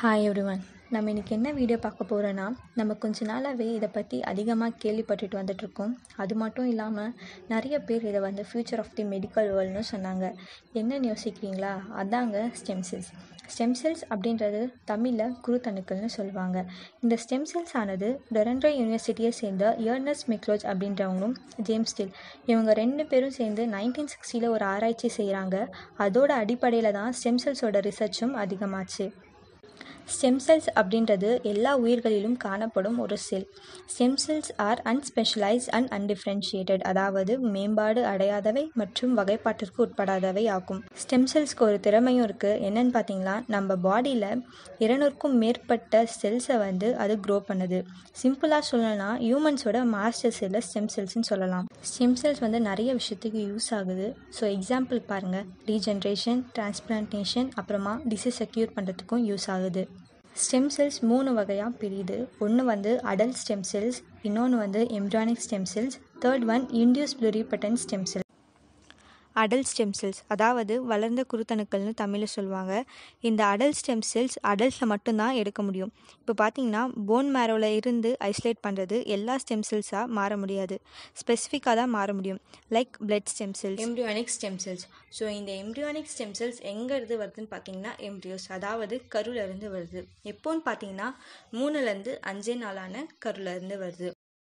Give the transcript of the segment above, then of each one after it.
Hi everyone நம்ம இன்றைக்கி என்ன வீடியோ பார்க்க போகிறோன்னா நம்ம கொஞ்ச நாளாகவே இதை பற்றி அதிகமாக கேள்விப்பட்டுட்டு வந்துட்ருக்கோம் அது மட்டும் இல்லாமல் நிறைய பேர் இதை வந்து ஃப்யூச்சர் ஆஃப் தி மெடிக்கல் வேர்ல்டுன்னு சொன்னாங்க என்னன்னு யோசிக்கிறீங்களா அதாங்க ஸ்டெம் செல்ஸ் ஸ்டெம் செல்ஸ் அப்படின்றது தமிழில் குருத்தணுக்கள்னு சொல்லுவாங்க இந்த ஸ்டெம் செல்ஸ் ஆனது டொரண்டோ யூனிவர்சிட்டியை சேர்ந்த இயர்னஸ் மெக்லோஜ் அப்படின்றவங்களும் ஜேம்ஸ் ஸ்டில் இவங்க ரெண்டு பேரும் சேர்ந்து நைன்டீன் சிக்ஸ்டியில் ஒரு ஆராய்ச்சி செய்கிறாங்க அதோட அடிப்படையில் தான் ஸ்டெம் செல்ஸோட ரிசர்ச்சும் அதிகமாச்சு ஸ்டெம் செல்ஸ் அப்படின்றது எல்லா உயிர்களிலும் காணப்படும் ஒரு cell stem cells are unspecialised and undifferentiated அதாவது மேம்பாடு அடையாதவை மற்றும் வகைப்பாட்டிற்கு உட்படாதவை ஆகும் ஸ்டெம் செல்ஸ்க்கு ஒரு திறமையும் இருக்குது என்னன்னு பார்த்தீங்கன்னா நம்ம பாடியில் இருநூறுக்கும் மேற்பட்ட செல்ஸை வந்து அது க்ரோ பண்ணுது சிம்பிளாக சொல்லணும்னா ஹியூமன்ஸோட மாஸ்டர் செல்லை ஸ்டெம் செல்ஸ்னு சொல்லலாம் ஸ்டெம் செல்ஸ் வந்து நிறைய விஷயத்துக்கு யூஸ் ஆகுது ஸோ எக்ஸாம்பிள் பாருங்கள் ரீஜென்ரேஷன் டிரான்ஸ்பிளான்டேஷன் அப்புறமா டிசீஸை க்யூர் பண்ணுறதுக்கும் யூஸ் ஆகுது ஸ்டெம் செல்ஸ் மூணு வகையாக பிரியுது ஒன்று வந்து அடல்ட் ஸ்டெம் செல்ஸ் இன்னொன்று வந்து embryonic stem cells third one induced pluripotent stem cells adult stem cells அதாவது வளர்ந்த குருத்தணுக்கள்னு தமிழில் சொல்லுவாங்க இந்த அடல்ட் ஸ்டெம் செல்ஸ் அடல்ட்டில் மட்டும்தான் எடுக்க முடியும் இப்போ பார்த்தீங்கன்னா போன் மேரோவில் இருந்து ஐசோலேட் பண்ணுறது எல்லா ஸ்டெம் செல்ஸாக மாற முடியாது ஸ்பெசிஃபிக்காக தான் மாற முடியும் like blood stem cells embryonic stem cells so இந்த எம்ப்ரியானிக் ஸ்டெம் செல்ஸ் எங்கேருந்து வருதுன்னு பார்த்தீங்கன்னா எம்ப்ரியோஸ் அதாவது கருலேருந்து வருது எப்போன்னு பார்த்தீங்கன்னா மூணுலேருந்து அஞ்சே நாளான கருலேருந்து வருது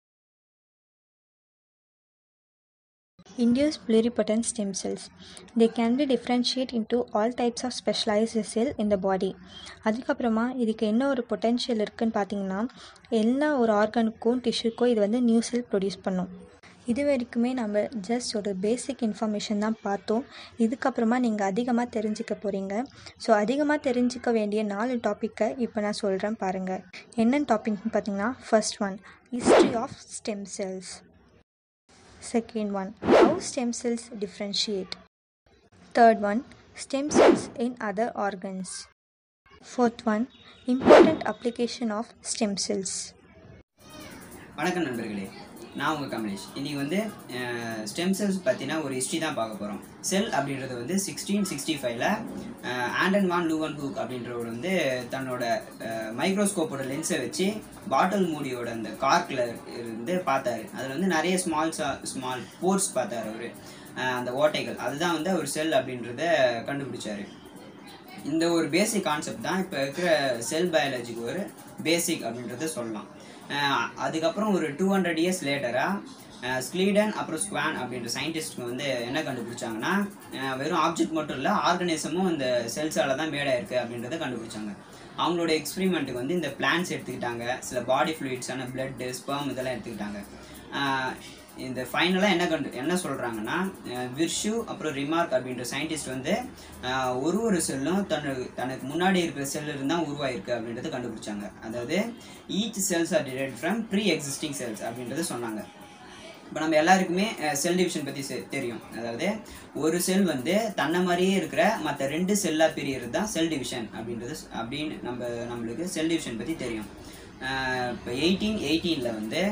induce pluripotent stem cells. They can be differentiate into all types of specialized cell in the body. அதுக்கப்புறமா இதுக்கு என்ன ஒரு பொட்டென்ஷியல் இருக்குன்னு பார்த்தீங்கன்னா எல்லா ஒரு ஆர்கனுக்கும் டிஷ்யூக்கும் இது வந்து நியூ செல் ப்ரொடியூஸ் பண்ணும் இது வரைக்குமே நம்ம ஜஸ்ட் ஒரு பேசிக் இன்ஃபர்மேஷன் தான் பார்த்தோம் இதுக்கப்புறமா நீங்கள் அதிகமாக தெரிஞ்சுக்க போகிறீங்க ஸோ அதிகமாக தெரிஞ்சுக்க வேண்டிய நாலு டாப்பிக்கை இப்போ நான் சொல்கிறேன் பாருங்கள் என்னென்ன டாபிக்னு பார்த்தீங்கன்னா first one history of stem cells Second one, how stem cells differentiate. Third one, stem cells in other organs. Fourth one, important application of stem cells. வணக்கம் நண்பர்களே நான் உங்கள் கமலேஷ் இன்றைக்கி வந்து ஸ்டெம் செல்ஸ் பற்றினா ஒரு ஹிஸ்ட்ரி தான் பார்க்க போகிறோம் செல் அப்படின்றது வந்து சிக்ஸ்டீன் சிக்ஸ்டி ஃபைவ்ல ஆண்டன் வான் லூவன் ஹூக் அப்படின்றவர் வந்து தன்னோட மைக்ரோஸ்கோப்போட லென்ஸை வச்சு பாட்டில் மூடியோட அந்த கார்க்கில் இருந்து பார்த்தாரு அதில் வந்து நிறைய ஸ்மால் ஸ்மால் போர்ஸ் பார்த்தாரு அவர் அந்த ஓட்டைகள் அதுதான் வந்து அவர் செல் அப்படின்றத கண்டுபிடிச்சாரு இந்த ஒரு பேசிக் கான்செப்ட் தான் இப்போ இருக்கிற செல் பயாலஜிக்கு ஒரு பேசிக் அப்படின்றத சொல்லலாம் அதுக்கப்புறம் ஒரு டூ ஹண்ட்ரட் இயர்ஸ் லேட்டராக ஸ்க்ளீடன் அப்புறம் ஸ்குவான் அப்படின்ற சயின்டிஸ்ட்க்கு வந்து என்ன கண்டுபிடிச்சாங்கன்னா வெறும் ஆப்ஜெக்ட் மட்டும் இல்லை ஆர்கனிசமும் இந்த செல்ஸால் தான் மேடாயிருக்கு அப்படின்றத கண்டுபிடிச்சாங்க அவங்களோட எக்ஸ்பிரிமெண்ட்டுக்கு வந்து இந்த பிளான்ஸ் எடுத்துக்கிட்டாங்க சில பாடி ஃப்ளூயிட்ஸான பிளட்டு ஸ்பெர்ம் இதெல்லாம் எடுத்துக்கிட்டாங்க இந்த ஃபைனலாக என்ன கண்டு என்ன சொல்கிறாங்கன்னா விர்ஷு அப்புறம் ரிமார்க் அப்படின்ற சயின்டிஸ்ட் வந்து ஒரு ஒரு செல்லும் தனக்கு தனக்கு முன்னாடி இருக்கிற செல் இருந்தால் உருவாயிருக்கு அப்படின்றத கண்டுபிடிச்சாங்க அதாவது each cells are derived from pre existing cells அப்படின்றத சொன்னாங்க இப்போ நம்ம எல்லாருக்குமே செல் டிவிஷன் பற்றி தெரியும் அதாவது ஒரு செல் வந்து தன்னை மாதிரியே இருக்கிற மற்ற ரெண்டு செல்லாக பிரியறது தான் செல் டிவிஷன் அப்படின்றது அப்படின்னு நம்ம நம்மளுக்கு செல் டிவிஷன் பற்றி தெரியும் இப்போ எயிட்டீன் எயிட்டீனில் வந்து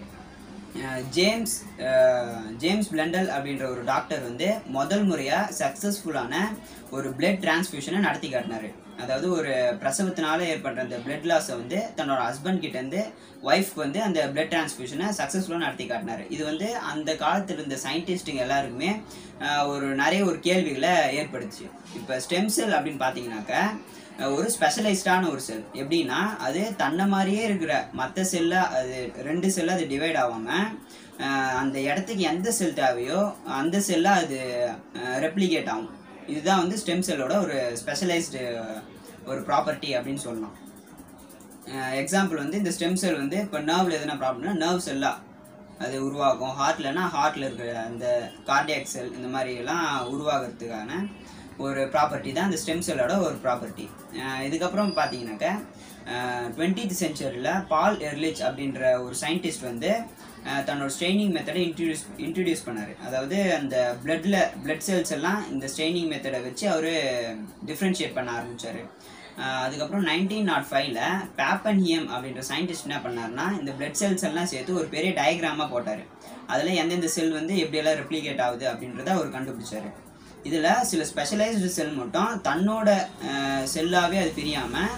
ஜேம்ஸ் ஜேம்ஸ் பிளண்டல் அப்படின்ற ஒரு டாக்டர் வந்து முதல் முறையாக சக்ஸஸ்ஃபுல்லான ஒரு பிளட் டிரான்ஸ்ஃபியூஷனை நடத்தி காட்டினார் அதாவது ஒரு பிரசவத்தினால ஏற்பட்ட அந்த பிளட் லாஸை வந்து தன்னோட ஹஸ்பண்ட் கிட்டேருந்து ஒய்ஃப்க்கு வந்து அந்த பிளட் டிரான்ஸ்ஃபியூஷனை சக்ஸஸ்ஃபுல்லாக நடத்தி காட்டினார் இது வந்து அந்த காலத்தில் இருந்த சயின்டிஸ்ட்டுங்க எல்லாருக்குமே ஒரு நிறைய ஒரு கேள்விகளை ஏற்படுத்துச்சு இப்போ ஸ்டெம் செல் அப்படின்னு பார்த்தீங்கன்னாக்கா ஒரு ஸ்பெஷலைஸ்டான ஒரு செல் எப்படின்னா அது தன்னை மாதிரியே இருக்கிற மற்ற செல்லாக அது ரெண்டு செல்லாக அது டிவைட் ஆகாமல் அந்த இடத்துக்கு எந்த செல் தேவையோ அந்த செல்லாக அது ரெப்ளிகேட் ஆகும் இதுதான் வந்து ஸ்டெம் செல்லோட ஒரு ஸ்பெஷலைஸ்டு ஒரு ப்ராப்பர்ட்டி அப்படின்னு சொல்லலாம் எக்ஸாம்பிள் வந்து இந்த ஸ்டெம் செல் வந்து இப்போ நர்வில் எதனா ப்ராப்ளம்னா நர்வ் செல்லாக அது உருவாகும் ஹார்ட்லனா ஹார்ட்டில் இருக்கிற அந்த கார்டியாக் செல் இந்த மாதிரி எல்லாம் உருவாகிறதுக்கான ஒரு ப்ராப்பர்ட்டி தான் இந்த ஸ்டெம் செல்லோட ஒரு ப்ராப்பர்ட்டி இதுக்கப்புறம் பார்த்தீங்கன்னாக்கா டுவெண்ட்டீத் சென்ச்சுரியில் பால் எர்லிச் அப்படின்ற ஒரு சயின்டிஸ்ட் வந்து தன்னோட ஸ்ட்ரெயினிங் மெத்தடை இன்ட்ரடியூஸ் இன்ட்ரடியூஸ் பண்ணார் அதாவது அந்த பிளட்டில் பிளட் செல்ஸ் எல்லாம் இந்த ஸ்ட்ரெயினிங் மெத்தடை வச்சு அவர் டிஃப்ரென்ஷியேட் பண்ண ஆரம்பித்தார் அதுக்கப்புறம் நைன்டீன் நாட் ஃபைவ்ல பேப்பன்ஹியம் அப்படின்ற சயின்டிஸ்ட் என்ன பண்ணார்னா இந்த பிளட் செல்ஸ் எல்லாம் சேர்த்து ஒரு பெரிய டயக்ராமாக போட்டார் அதில் எந்தெந்த செல் வந்து எப்படியெல்லாம் ரெப்ளிகேட் ஆகுது அப்படின்றத அவர் கண்டுபிடிச்சாரு இதில் சில ஸ்பெஷலைஸ்டு செல் மட்டும் தன்னோட செல்லாகவே அது பிரியாமல்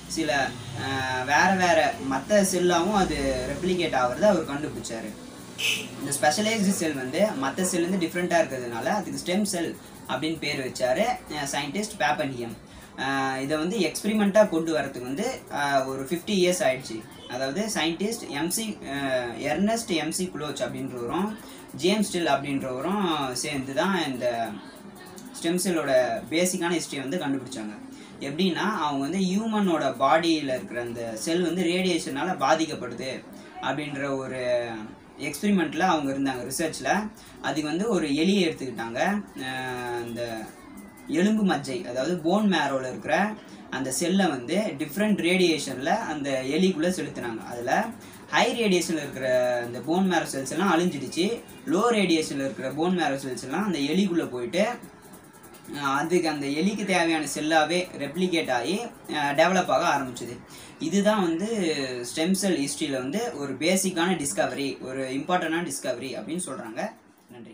சில அஹ், வேற வேற மற்ற செல்லாவும் அது ரெப்ளிகேட் ஆகுறத அவர் கண்டுபிடிச்சாரு இந்த ஸ்பெஷலைஸ்டு செல் வந்து மற்ற செல்லேருந்து டிஃப்ரெண்ட்டாக இருக்கிறதுனால அதுக்கு ஸ்டெம் செல் அப்படின்னு பேர் வச்சாரு சயின்டிஸ்ட் பேப்பன்ஹியம் இதை வந்து எக்ஸ்பிரிமெண்ட்டாக கொண்டு வரதுக்கு வந்து அஹ், ஒரு ஃபிஃப்டி இயர்ஸ் ஆயிடுச்சு அதாவது scientist MC Ernest McCulloch அப்படின்றவரும் ஜேம்ஸ் ஸ்டில் அப்படின்றவரும் சேர்ந்து தான் இந்த ஸ்டெம் செல்லோட பேசிக்கான ஹிஸ்ட்ரியை வந்து கண்டுபிடிச்சாங்க எப்படின்னா அவங்க வந்து ஹியூமனோட பாடியில் இருக்கிற அந்த செல் வந்து ரேடியேஷனால் பாதிக்கப்படுது அப்படின்ற ஒரு எக்ஸ்பிரிமெண்ட்டில் அவங்க இருந்தாங்க ரிசர்ச்சில் அதுக்கு வந்து ஒரு எலியை எடுத்துக்கிட்டாங்க அஹ் இந்த எலும்பு மஜ்ஜை அதாவது போன் மேரோவில் இருக்கிற அந்த செல்லை வந்து டிஃப்ரெண்ட் ரேடியேஷனில் அந்த எலிக்குள்ளே செலுத்தினாங்க அதில் ஹை ரேடியேஷனில் இருக்கிற அந்த போன் மேரோ செல்ஸ் எல்லாம் அழிஞ்சிடுச்சு லோ ரேடியேஷனில் இருக்கிற போன் மேரோ செல்ஸ் எல்லாம் அந்த எலிக்குள்ளே போயிட்டு அஹ் அதுக்கு அந்த எலிக்கு தேவையான செல்லாவே ரெப்ளிகேட் ஆகி டெவலப் ஆக ஆரம்பிச்சது இதுதான் வந்து ஸ்டெம் செல் ஹிஸ்ட்ரியில் வந்து ஒரு பேசிக்கான டிஸ்கவரி ஒரு இம்பார்ட்டண்டான டிஸ்கவரி அப்படின்னு சொல்கிறாங்க நன்றி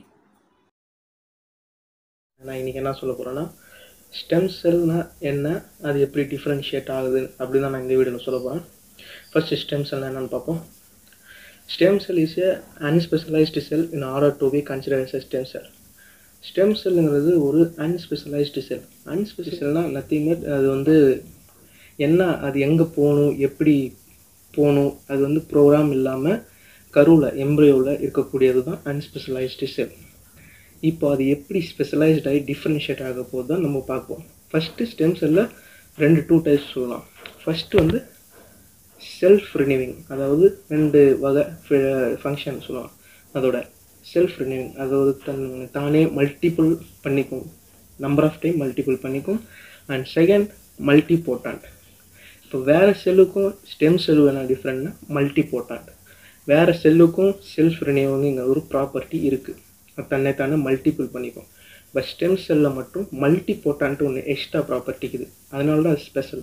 நான் இன்னைக்கு என்ன சொல்ல போகிறேன்னா ஸ்டெம் செல்னா என்ன அது எப்படி டிஃப்ரென்ஷியேட் ஆகுது அப்படி தான் நான் இந்த வீடியோவில் சொல்ல போகிறேன் ஃபர்ஸ்ட் ஸ்டெம் செல்னா என்னன்னு பார்ப்போம் stem cell is a unspecialised cell in order to be consider as stem cell stem செல்லுங்கிறது ஒரு அன்ஸ்பெஷலைஸ்டு செல் அன்ஸ்பெஷல் செல்னா நத்திங் அது வந்து என்ன அது எங்கே போகணும் எப்படி போகணும் அது வந்து ப்ரோக்ராம் இல்லாமல் கருவில் எம்ப்ரியோவில் இருக்கக்கூடியது தான் அன்ஸ்பெஷலைஸ்டு செல் இப்போ அது எப்படி ஸ்பெஷலைஸ்ட் ஆகி டிஃப்ரென்ஷியேட் ஆக போகுது தான் நம்ம பார்ப்போம் ஃபஸ்ட்டு ஸ்டெம் செல்லில் ரெண்டு டூ டைப்ஸ் சொல்லலாம் ஃபஸ்ட்டு வந்து செல்ஃப் ரினிவிங் அதாவது ரெண்டு வகை ஃபங்க்ஷன் சொல்லலாம் அதோட செல்ஃப் ரினிவிங் அதாவது தன் தானே மல்டிபிள் பண்ணிக்கும் நம்பர் ஆஃப் டைம் மல்டிபிள் பண்ணிக்கும் அண்ட் செகண்ட் மல்டி போட்டாண்ட் இப்போ வேறு செல்லுக்கும் ஸ்டெம் செல் என்ன டிஃப்ரெண்ட்னா மல்டி போட்டாண்ட் வேறு செல்லுக்கும் செல்ஃப் ரினியூவிங்கிற ஒரு ப்ராப்பர்ட்டி இருக்குது தன்னை தானே மல்டிபிள் பண்ணிக்கும் பட் ஸ்டெம் செல்லில் மட்டும் மல்டி போட்டான்ட்டு ஒன்று எக்ஸ்ட்ரா ப்ராப்பர்ட்டி இருக்குது அதனால தான் அது ஸ்பெஷல்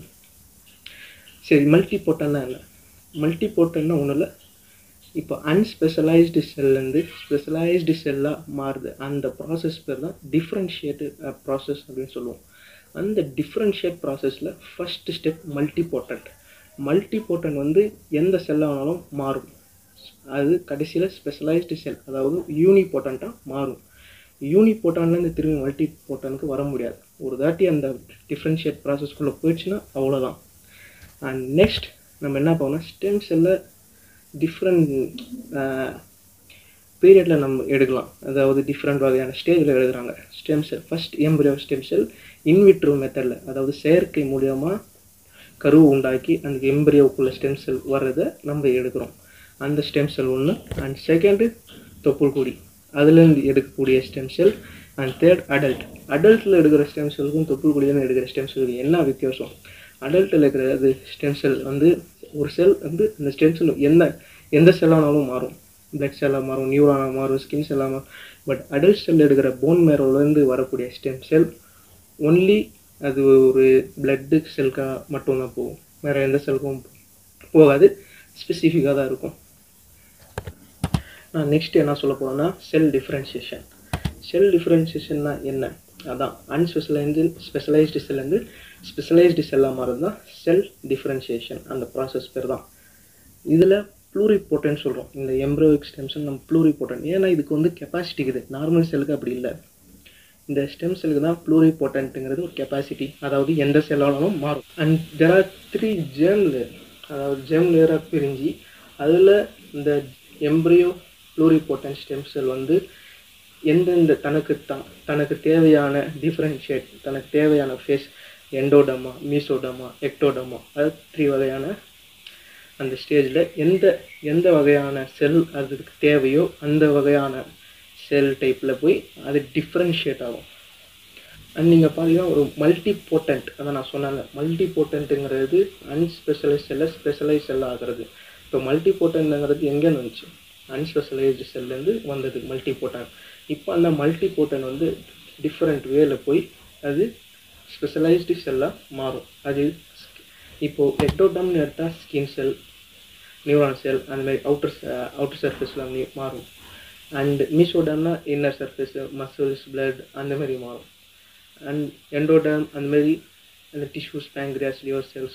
சரி மல்டி போட்டான்னா என்ன மல்டி போட்டன்னா ஒன்றும் இல்லை இப்போ அன்ஸ்பெஷலைஸ்டு செல்லேருந்து ஸ்பெஷலைஸ்டு செல்லாக மாறுது அந்த ப்ராசஸ் பேர் தான் டிஃப்ரென்ஷியேட்டு ப்ராசஸ் அப்படின்னு சொல்லுவோம் அந்த டிஃப்ரென்ஷியேட் ப்ராசஸில் first step multipotent multipotent வந்து எந்த செல்லானாலும் மாறும் அது கடைசியில் ஸ்பெஷலைஸ்டு செல் அதாவது யூனி போட்டண்ட்டாக மாறும் யூனி போட்டான்லேருந்து திரும்பி மல்டி போட்டானுக்கு வர முடியாது ஒரு தாட்டி அந்த டிஃப்ரென்ஷியேட் ப்ராசஸ்க்குள்ளே போயிடுச்சுன்னா அவ்வளோதான் அண்ட் நெக்ஸ்ட் நம்ம என்ன பண்ணோம் ஸ்டெம் செல்லை டிஃப்ரெண்ட் பீரியடில் நம்ம எடுக்கலாம் அதாவது டிஃப்ரெண்ட் வகையான ஸ்டேஜில் எழுதுறாங்க stem cell first embryo stem cell in vitro மெத்தடில் அதாவது செயற்கை மூலியமாக கருவு உண்டாக்கி அந்த எம்பரியோக்குள்ள ஸ்டெம் செல் வர்றதை நம்ம எடுக்கிறோம் அந்த ஸ்டெம் செல் ஒன்று அண்ட் செகண்டு தொப்புள் கொடி அதுலேருந்து எடுக்கக்கூடிய stem cell and third adult அடல்ட்டில் எடுக்கிற ஸ்டெம் செல்லுக்கும் தொப்புள் கொடியிலேருந்து எடுக்கிற ஸ்டெம் செல்லுக்கும் என்ன வித்தியாசம் அடல்ட்டில் இருக்கிற அது ஸ்டெம் செல் வந்து ஒரு செல் வந்து அந்த ஸ்டெம் செல் எந்த எந்த செல்லானாலும் மாறும் பிளட் செல்லாக மாறும் நியூரானாக மாறும் ஸ்கின் செல்லாக மாறும் பட் அடல்ட் செல் எடுக்கிற போன் மேரோலேருந்து வரக்கூடிய ஸ்டெம் செல் ஒன்லி அது ஒரு பிளட்டு செல்க்காக மட்டும்தான் போகும் வேறு எந்த செல்க்கும் போகாது ஸ்பெசிஃபிக்காக தான் இருக்கும் நான் நெக்ஸ்ட் என்ன சொல்ல போகிறேன்னா செல் டிஃப்ரென்சியேஷன் செல் டிஃப்ரென்சியேஷன்னா என்ன அதான் அன்ஸ்பெஷலைஸ்டு ஸ்பெஷலைஸ்டு செல்லேருந்து ஸ்பெஷலைஸ்டு செல்லாக மாறுறது தான் செல் டிஃப்ரென்சியேஷன் அந்த ப்ராசஸ் பேர் தான் இதில் ப்ளூரிபோட்டன் சொல்கிறோம் இந்த எம்ப்ரோவிக் ஸ்டெம்ஸ் நம்ம ப்ளூரிபோட்டன் ஏன்னா இதுக்கு வந்து கெப்பாசிட்டி இருக்குது நார்மல் செல்லுக்கு அப்படி இல்லை இந்த ஸ்டெம் செல்லுக்கு தான் ப்ளூரிபோட்டன்ட்டுங்கிறது ஒரு கெப்பாசிட்டி அதாவது எந்த செல்லானாலும் மாறும் and there are three germ layer அதாவது ஜேர்ம் லேயராக பிரிஞ்சு அதில் இந்த எம்ப்ரியோ ப்ளூரிபோட்டன் ஸ்டெம் செல் வந்து எந்தெந்த தனக்கு தான் தனக்கு தேவையான டிஃப்ரென்ஷியேட் தனக்கு தேவையான ஃபேஸ் எண்டோடமா மீசோடமா எக்டோடமா அது த்ரீ வகையான அந்த ஸ்டேஜில் எந்த எந்த வகையான செல் அதுக்கு தேவையோ அந்த வகையான செல் டைப்பில் போய் அது டிஃப்ரென்ஷியேட் ஆகும் அண்ட் நீங்கள் பார்த்தீங்கன்னா ஒரு மல்டி போட்டன்ட் அதை நான் சொன்னேன் மல்டி போட்டன்ட்டுங்கிறது அன்ஸ்பெஷலைஸ் செல்ல ஸ்பெஷலைஸ் செல் ஆகிறது இப்போ மல்டி போட்டன்ங்கிறது எங்கேருந்து வந்துச்சு அன்ஸ்பெஷலைஸ்டு செல்லேருந்து வந்தது மல்டி போட்டன் இப்போ அந்த மல்டி போட்டன் வந்து டிஃப்ரெண்ட் வேல போய் அது ஸ்பெஷலைஸ்டு செல்லாக மாறும் அது இப்போது எக்டோடம்னு எடுத்தால் ஸ்கின் செல் நியூரான் செல் அந்த மாதிரி அவுட்டர் அவுட்டர் சர்ஃபேஸில் மாறும் அண்ட் மீசோடம்னா இன்னர் சர்ஃபேஸ் மசில்ஸ் பிளட் அந்த மாதிரி மாறும் அண்ட் எண்டோடம் அந்த மாதிரி அந்த டிஷ்யூஸ் பேங்க்ரியாஸ் லிவர் செல்ஸ்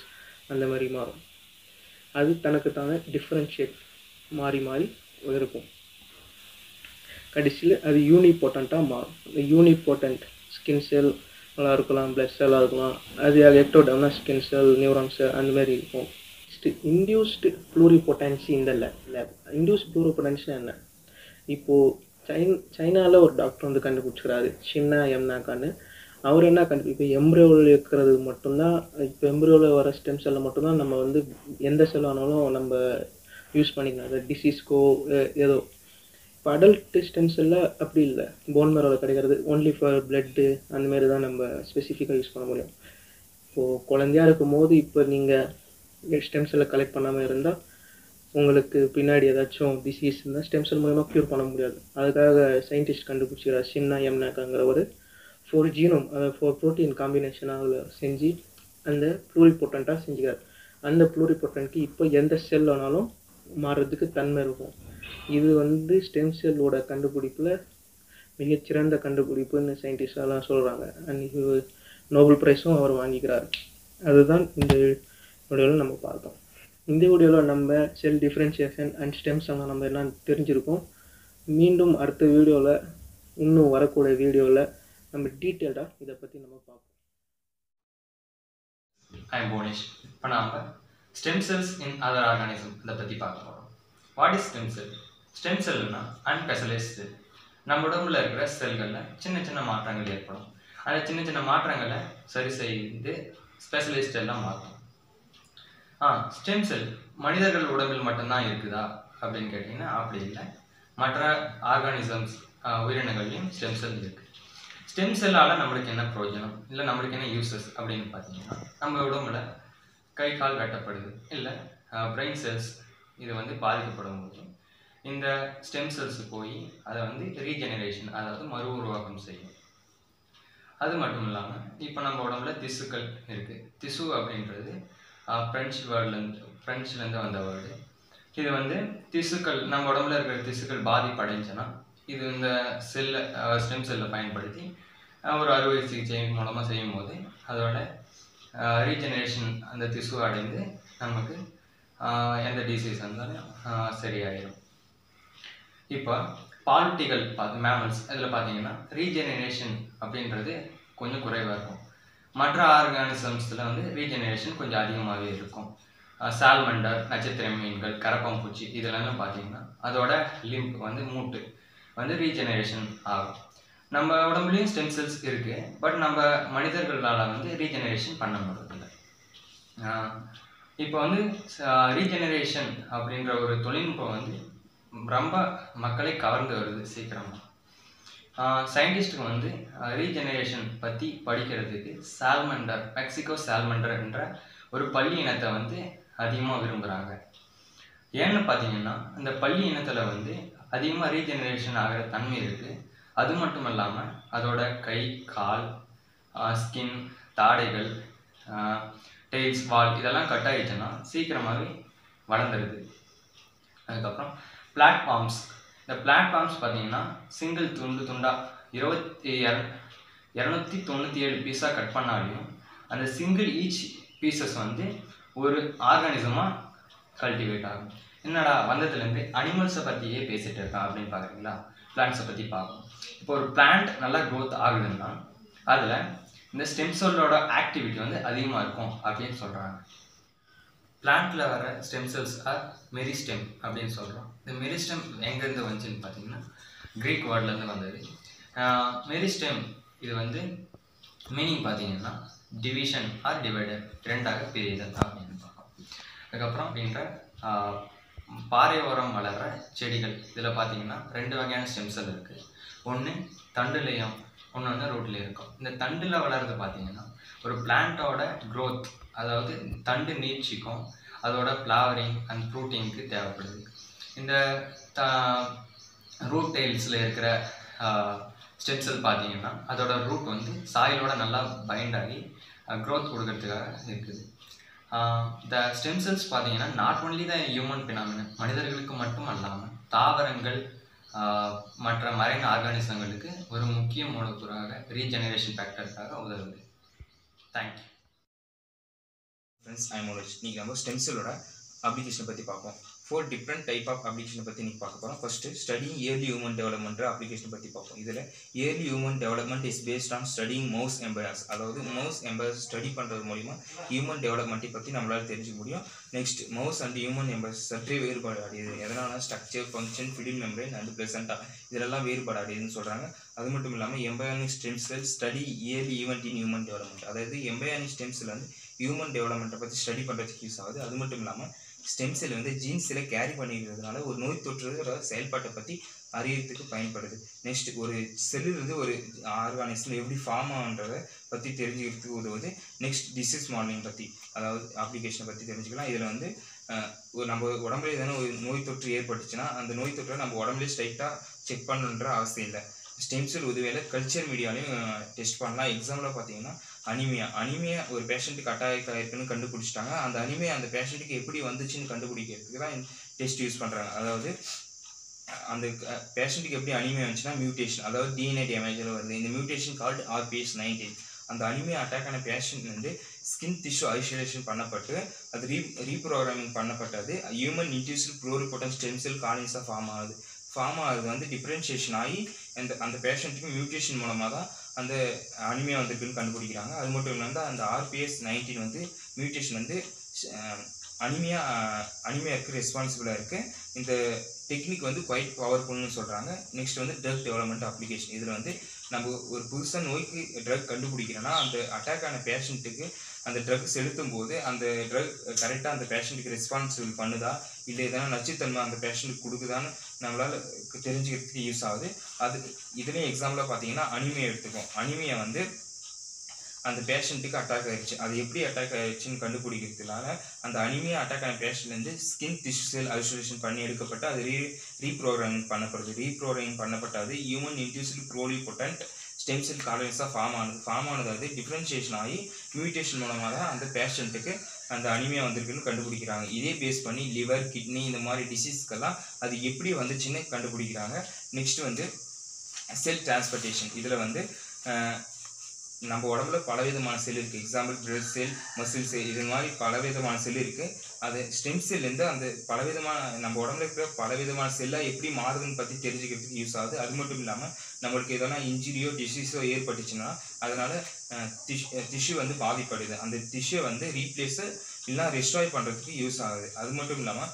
அந்த மாதிரி மாறும் அது தனக்கு தானே டிஃப்ரென்ஷியேட் மாறி மாறி இருக்கும் கடைசியில் அது யூனிபோட்டண்ட்டாக மாறும் இந்த யூனிபோட்டன்ட் ஸ்கின் செல் நல்லா இருக்கலாம் பிளட் செல்லாக இருக்கலாம் அது எக்டோடம்னா ஸ்கின் செல் நியூரான் செல் அந்த மாதிரி இருக்கும் இன்டியூஸ்டு ப்ளூரிபொட்டன்சி இந்த லேப் இன்டியூஸ் ப்ளூரிபொட்டன்சி என்ன இப்போது சைன் சைனாவில் ஒரு டாக்டர் வந்து கண்டுபிடிச்சிக்கிறாரு சின்ன எம்னாக்கான்னு அவர் என்ன கண்டு இப்போ எம்ப்ரியோவில் இருக்கிறது மட்டும்தான் இப்போ எம்ப்ரியோவில் வர ஸ்டெம் செல்லை மட்டும்தான் நம்ம வந்து எந்த செல் ஆனாலும் நம்ம யூஸ் பண்ணிக்கலாம் அது டிசீஸ்க்கோ ஏதோ இப்போ அடல்ட் ஸ்டெம் செல்லில் அப்படி இல்லை போன் மேரோவில் கிடைக்கிறது ஒன்லி ஃபார் பிளட்டு அந்த மாதிரி தான் நம்ம ஸ்பெசிஃபிக்காக யூஸ் பண்ண முடியும் இப்போது குழந்தையா இருக்கும் போது இப்போ நீங்கள் ஸ்டெம் செல்லை கலெக்ட் பண்ணாமல் இருந்தால் உங்களுக்கு பின்னாடி ஏதாச்சும் டிசீஸ் இருந்தால் ஸ்டெம் செல் மூலமாக க்யூர் பண்ண முடியாது அதுக்காக சயின்டிஸ்ட் கண்டுபிடிச்சிக்கிறார் சின்ன எம்னாக்காங்கிற ஒரு ஃபோர் ஜீனோம் அதாவது ஃபோர் ப்ரோட்டீன் காம்பினேஷனாக செஞ்சு அந்த ப்ளூரிபொட்டண்ட்டாக செஞ்சுக்கிறார் அந்த ப்ளூரிபொட்டன்ட்க்கு இப்போ எந்த செல் ஆனாலும் மாறுறதுக்கு தன்மை இருக்கும் இது வந்து ஸ்டெம் செல்லோட கண்டுபிடிப்பில் மிகச்சிறந்த கண்டுபிடிப்புன்னு சயின்டிஸ்டெல்லாம் சொல்கிறாங்க அன்றைக்கி நோபல் ப்ரைஸும் அவர் வாங்கிக்கிறார் அதுதான் இந்த வீடியோவில் நம்ம பார்த்தோம் இந்த வீடியோவில் நம்ம செல் டிஃப்ரென்சியேஷன் அண்ட் ஸ்டெம்ஸ் எல்லாம் நம்ம என்ன தெரிஞ்சிருக்கோம் மீண்டும் அடுத்த வீடியோவில் இன்னும் வரக்கூடிய வீடியோவில் நம்ம டீட்டெயில்டாக இதை பற்றி நம்ம பார்ப்போம் ஐ எம் புவனேஷ் இப்போ நாம் stem cells in other organism இதை பற்றி பார்க்க போகிறோம் what is stem cell stem செல்னா அன்பெசலைஸ்ட் செல் நம்ம உடம்புல இருக்கிற செல்களில் சின்ன சின்ன மாற்றங்கள் ஏற்படும் அந்த சின்ன சின்ன மாற்றங்களை சரி செய்து ஸ்பெஷலிஸ்ட் எல்லாம் மாற்றும் ஆ ஸ்டெம் செல் மனிதர்கள் உடம்பில் மட்டும்தான் இருக்குதா அப்படின்னு கேட்டிங்கன்னா அப்படி இல்லை மற்ற ஆர்கானிசம்ஸ் உயிரினங்கள்லையும் ஸ்டெம் செல் இருக்குது ஸ்டெம் செல்லால் நம்மளுக்கு என்ன பிரயோஜனம் இல்லை நம்மளுக்கு என்ன யூசஸ் அப்படின்னு பார்த்தீங்கன்னா நம்ம உடம்புல கை கால் வெட்டப்படுது இல்லை பிரெயின் செல்ஸ் இது வந்து பாதிக்கப்படும் போது இந்த ஸ்டெம் செல்ஸ் போய் அதை வந்து ரீஜெனரேஷன் அதாவது மறு உருவாக்கம் செய்யும் அது மட்டும் இல்லாமல் இப்போ நம்ம உடம்புல திசுக்கள் இருக்குது திசு அப்படின்றது ஃப்ரெஞ்சு வேர்ட்லேருந்து ஃப்ரெஞ்சுலேருந்து வந்த வேர்டு இது வந்து திசுக்கள் நம்ம உடம்புல இருக்கிற திசுக்கள் பாதிப்படைஞ்சுன்னா இது இந்த செல்லை ஸ்டெம் செல்லை பயன்படுத்தி ஒரு அறுவை சிகிச்சை மூலமாக செய்யும் போது அதோட ரீஜெனரேஷன் அந்த திசு அடைந்து நமக்கு எந்த டிசீஸ் இருந்தாலும் சரியாயிடும் இப்போ பால்ட்டிகள் பார்த்து மேமல்ஸ் இதில் பார்த்தீங்கன்னா ரீஜெனரேஷன் அப்படின்றது கொஞ்சம் குறைவாக இருக்கும் மற்ற ஆர்கானிசம்ஸில் வந்து ரீஜெனரேஷன் கொஞ்சம் அதிகமாகவே இருக்கும் சால்மண்டர் நட்சத்திர மீன்கள் கரப்பாம்பூச்சி இதெல்லாம் பார்த்தீங்கன்னா அதோட லிம்ப் வந்து மூட்டு வந்து ரீஜெனரேஷன் ஆகும் நம்ம உடம்புலையும் ஸ்டெம் செல்ஸ் இருக்குது பட் நம்ம மனிதர்களால் வந்து ரீஜெனரேஷன் பண்ண முடியல இப்போ வந்து ரீஜெனரேஷன் அப்படின்ற ஒரு தொழில்நுட்பம் வந்து ரொம்ப மக்களை கவர்ந்து வருது சீக்கிரமாக சயின்டிஸ்ட்டுக்கு வந்து ரீஜெனரேஷன் பற்றி படிக்கிறதுக்கு சால்மண்டர் மெக்சிகோ சால்மண்டர் என்ற ஒரு பள்ளி இனத்தை வந்து அதிகமாக விரும்புகிறாங்க ஏன்னு பார்த்தீங்கன்னா இந்த பள்ளி இனத்தில் வந்து அதிகமாக ரீஜெனரேஷன் ஆகிற தன்மை இருக்குது அது மட்டும் இல்லாமல் அதோட கை கால் ஸ்கின் தாடைகள் டெய்ல்ஸ் வால் இதெல்லாம் கட் ஆகிடுச்சுன்னா சீக்கிரமாகவே வளர்ந்துருது அதுக்கப்புறம் பிளாட்ஃபார்ம்ஸ் இந்த பிளாட்ஃபார்ம்ஸ் பார்த்தீங்கன்னா சிங்கிள் துண்டு துண்டாக இருபத்தி இரநூத்தி தொண்ணூற்றி ஏழு பீஸாக கட் பண்ணாலையும் அந்த சிங்கிள் ஈச் பீசஸ் வந்து ஒரு ஆர்கானிசமாக கல்டிவேட் ஆகும் என்னடா வந்ததுலேருந்து அனிமல்ஸை பற்றியே பேசிகிட்டு இருக்கான் அப்படின்னு பார்க்குறீங்களா பிளான்ட்ஸை பற்றி பார்ப்போம் இப்போ ஒரு பிளான்ட் நல்லா க்ரோத் ஆகுதுன்னா அதில் இந்த ஸ்டெம் செல்லோட ஆக்டிவிட்டி வந்து அதிகமாக இருக்கும் அப்படின்னு சொல்கிறாங்க பிளான்ட்டில் வர ஸ்டெம் செல்ஸ் ஆர் மெரிஸ்டெம் அப்படின்னு சொல்கிறோம் இந்த மெரிஸ்டெம் எங்கேருந்து வந்துச்சுன்னு பார்த்தீங்கன்னா க்ரீக் வேர்ட்லேருந்து வந்தது மெரிஸ்டெம் இது வந்து மீனிங் பார்த்தீங்கன்னா டிவிஷன் ஆர் டிவைடர் ரெண்டாக பிரியுதல் அப்படின்னு பார்க்கலாம் அதுக்கப்புறம் அப்படின்ற பாறை ஓரம் வளர்கிற செடிகள் இதில் பார்த்தீங்கன்னா ரெண்டு வகையான ஸ்டெம் செல் இருக்குது ஒன்று தண்டுலேயும் ஒன்று வந்து ரூட்லேயும் இருக்கும் இந்த தண்டில் வளர்றது பார்த்தீங்கன்னா ஒரு பிளான்ட்டோட க்ரோத் அதாவது தண்டு நீட்சிக்கும் அதோட ஃப்ளவரிங் அண்ட் ஃப்ரூட்டிங்க்கு தேவைப்படுது இந்த த ரூட் டெயில்ஸில் இருக்கிற ஸ்டெம் செல் பார்த்தீங்கன்னா அதோட ரூட் வந்து சாயிலோட நல்லா பைண்ட் ஆகி க்ரோத் கொடுக்கறதுக்காக இருக்குது த ஸ்டெம் செல்ஸ் பார்த்தீங்கன்னா not only the human phenomenon மனிதர்களுக்கு மட்டும் அல்லாமல் தாவரங்கள் மற்ற மரைன் ஆர்கானிசங்களுக்கு ஒரு முக்கிய மூலக்கூறாக ரீஜெனரேஷன் ஃபேக்டருக்காக உதவுது தேங்க்யூ ஃப்ரெண்ட்ஸ் ஐ மோலஜ் இன்றைக்கி நம்ம ஸ்டெம் செல்லோட அப்ளிகேஷனை பற்றி பார்ப்போம் ஃபோர் டிஃப்ரெண்ட் டைப் ஆஃப் அப்ளிகேஷனை பற்றி இன்றைக்கி பார்க்க போகிறோம் first study early human development அப்ளிகேஷனை பற்றி பார்ப்போம் இதில் early human development is based on studying mouse embryos அதாவது மவுஸ் எம்பயர்ஸ் ஸ்டடி பண்ணுறது மூலிமா ஹியூமன் டெவலப்மெண்ட்டை பற்றி நம்மளால் தெரிஞ்சுக்க முடியும் next mouse and human embryos சற்றே வேறுபாடாடியது எதனால் structure function fiddle membrane and ப்ரெசென்ட்டாக இதிலெல்லாம் வேறுபாடாடியதுன்னு சொல்கிறாங்க அது மட்டும் இல்லாமல் embryonic stem cell study early event in human development அதாவது எம்பயானிக் ஸ்டெம் செல் வந்து ஹியூமன் டெவலப்மெண்ட்டை பற்றி ஸ்டடி பண்ணுறதுக்கு யூஸ் ஆகுது அது மட்டும் இல்லாமல் ஸ்டெம் செல் வந்து ஜீன்ஸில் கேரி பண்ணிக்கிறதுனால ஒரு நோய் தொற்று செயல்பாட்டை பற்றி அறியறதுக்கு பயன்படுது நெக்ஸ்ட் ஒரு செல்லிலிருந்து ஒரு ஆர்கானிசம் எப்படி ஃபார்ம் ஆகுன்றதை பற்றி தெரிஞ்சுக்கிறதுக்கு உதவுது நெக்ஸ்ட் டிசீஸ் மாடலிங் பற்றி அதாவது அப்ளிகேஷனை பற்றி தெரிஞ்சுக்கலாம் இதில் வந்து அஹ், ஒரு நம்ம உடம்புல எதனா ஒரு நோய் தொற்று ஏற்பட்டுச்சுன்னா அந்த நோய் தொற்றை நம்ம உடம்புலேயே ஸ்ட்ரைட்டாக செக் பண்ணணுன்ற அவசியம் இல்லை ஸ்டெம் செல் உதவியில் கல்ச்சர் மீடியாலையும் டெஸ்ட் பண்ணலாம் எக்ஸாம்பிளாக பார்த்தீங்கன்னா அனிமியா அனிமியா ஒரு பேஷண்ட்டுக்கு அட்டாக் ஆயிருக்குன்னு கண்டுபிடிச்சிட்டாங்க அந்த அனிமியா அந்த பேஷண்ட்டுக்கு எப்படி வந்துச்சுன்னு கண்டுபிடிக்கிறதுக்கு தான் டெஸ்ட் யூஸ் பண்ணுறாங்க அதாவது அந்த பேஷண்ட்டுக்கு எப்படி அனிமியா வந்துச்சுன்னா மியூட்டேஷன் அதாவது டிஎன்ஏ டேமேஜில் வருது இந்த மியூட்டேஷன் கால்டு ஆர்பிஎஸ் நைன்டீன் அந்த அனிமியா அட்டாக் ஆன பேஷண்ட் வந்து ஸ்கின் டிஷ்யூ ஐசோலேஷன் பண்ணப்பட்டு அது ரீ ரீப்ரோக்ராமிங் பண்ணப்பட்டது human induced pluripotent stem cell காலனிஸாக ஃபார்ம் ஆகுது ஃபார்ம் ஆகுது வந்து டிஃப்ரென்ஷியேஷன் ஆகி அந்த அந்த பேஷண்ட்டுக்கு மியூட்டேஷன் மூலமாக தான் அந்த அனிமியா வந்திருக்குன்னு கண்டுபிடிக்கிறாங்க அது மட்டும் இல்லாமல் அந்த ஆர்பிஎஸ் நைன்டீன் வந்து மியூட்டேஷன் வந்து அனிமியா அனிமியாவுக்கு ரெஸ்பான்சிபிளாக இருக்குது இந்த டெக்னிக் வந்து குவைட் பவர்ஃபுல்னு சொல்கிறாங்க நெக்ஸ்ட் வந்து ட்ரக் டெவலப்மெண்ட் அப்ளிகேஷன் இதில் வந்து நம்ம ஒரு புதுசாக நோய்க்கு ட்ரக் கண்டுபிடிக்கிறோன்னா அந்த அட்டாக் ஆன பேஷண்ட்டுக்கு அந்த ட்ரக் செலுத்தும் போது அந்த ட்ரக் கரெக்டாக அந்த பேஷண்ட்டுக்கு ரெஸ்பான்சிபிள் பண்ணுதா இல்லை எதனா நச்சுத்தன்மை அந்த பேஷண்ட்டுக்கு கொடுக்குதான்னு நம்மளால் தெரிஞ்சுக்கிறதுக்கு யூஸ் ஆகுது அது இதுலேயும் எக்ஸாம்பிளாக பார்த்தீங்கன்னா அனிமியா எடுத்துக்கோம் அனிமியா வந்து அந்த பேஷண்ட்டுக்கு அட்டாக் ஆயிடுச்சு அது எப்படி அட்டாக் ஆயிடுச்சுன்னு கண்டுபிடிக்கிறதுனால அந்த அனிமியா அட்டாக் ஆன பேஷண்ட்லேருந்து ஸ்கின் டிஷ்யூ செல் ஐசோலேஷன் பண்ணி எடுக்கப்பட்டு அது ரீ ரீப்ரோக்ராமிங் பண்ணப்படுது ரீப்ரோக்ராமிங் பண்ணப்பட்டது human induced pluripotent stem cell காலனிஸாக ஃபார்ம் ஆனது ஃபார்ம் ஆனது அது டிஃப்ரென்ஷியேஷன் ஆகி மியூட்டேஷன் மூலமாக தான் அந்த பேஷண்ட்டுக்கு அந்த அனிமியா வந்திருக்குன்னு கண்டுபிடிக்கிறாங்க இதே பேஸ் பண்ணி லிவர் கிட்னி இந்த மாதிரி டிசீஸ்க்கெல்லாம் அது எப்படி வந்துச்சுன்னு கண்டுபிடிக்கிறாங்க நெக்ஸ்ட் வந்து செல் டிரான்ஸ்பர்டேஷன் இதில் வந்து அஹ், நம்ம உடம்புல பலவிதமான செல் இருக்குது example blood cell muscle cell இது மாதிரி பலவிதமான செல் இருக்குது அது ஸ்டெம் செல்லேருந்து அந்த பலவிதமான நம்ம உடம்புல இருக்கிற பலவிதமான செல்லாக எப்படி மாறுதுன்னு பற்றி தெரிஞ்சுக்கிறதுக்கு யூஸ் ஆகுது அது மட்டும் இல்லாமல் நம்மளுக்கு எதனா இன்ஜுரியோ டிசீஸோ ஏற்பட்டுச்சுன்னா அதனால் டிஷ்யூ வந்து பாதிப்படுது அந்த டிஷ்யூ வந்து ரீப்ளேஸை இல்லைனா ரெஸ்ட்ராய் பண்ணுறதுக்கு யூஸ் ஆகுது அது மட்டும் இல்லாமல்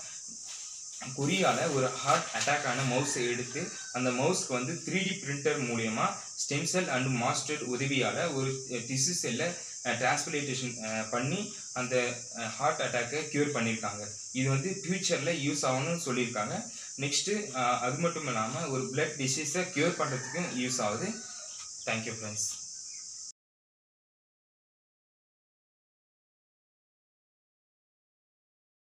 கொரியால ஒரு ஹார்ட் அட்டாக் ஆன மவுஸை எடுத்து அந்த மவுஸ்க்கு வந்து த்ரீ டி பிரிண்டர் மூலியமா ஸ்டெம் செல் அண்ட் மாஸ்டர் உதவியால் ஒரு டிஷ்யூ செல்லை டிரான்ஸ்பிளேட்டேஷன் பண்ணி அந்த ஹார்ட் அட்டாக்கை க்யூர் பண்ணியிருக்காங்க இது வந்து ஃப்யூச்சரில் யூஸ் ஆகணும்னு சொல்லியிருக்காங்க நெக்ஸ்ட்டு அது மட்டும் இல்லாமல் ஒரு பிளட் டிசீஸை க்யூர் பண்ணுறதுக்கும் யூஸ் ஆகுது தேங்க்யூ ஃப்ரெண்ட்ஸ்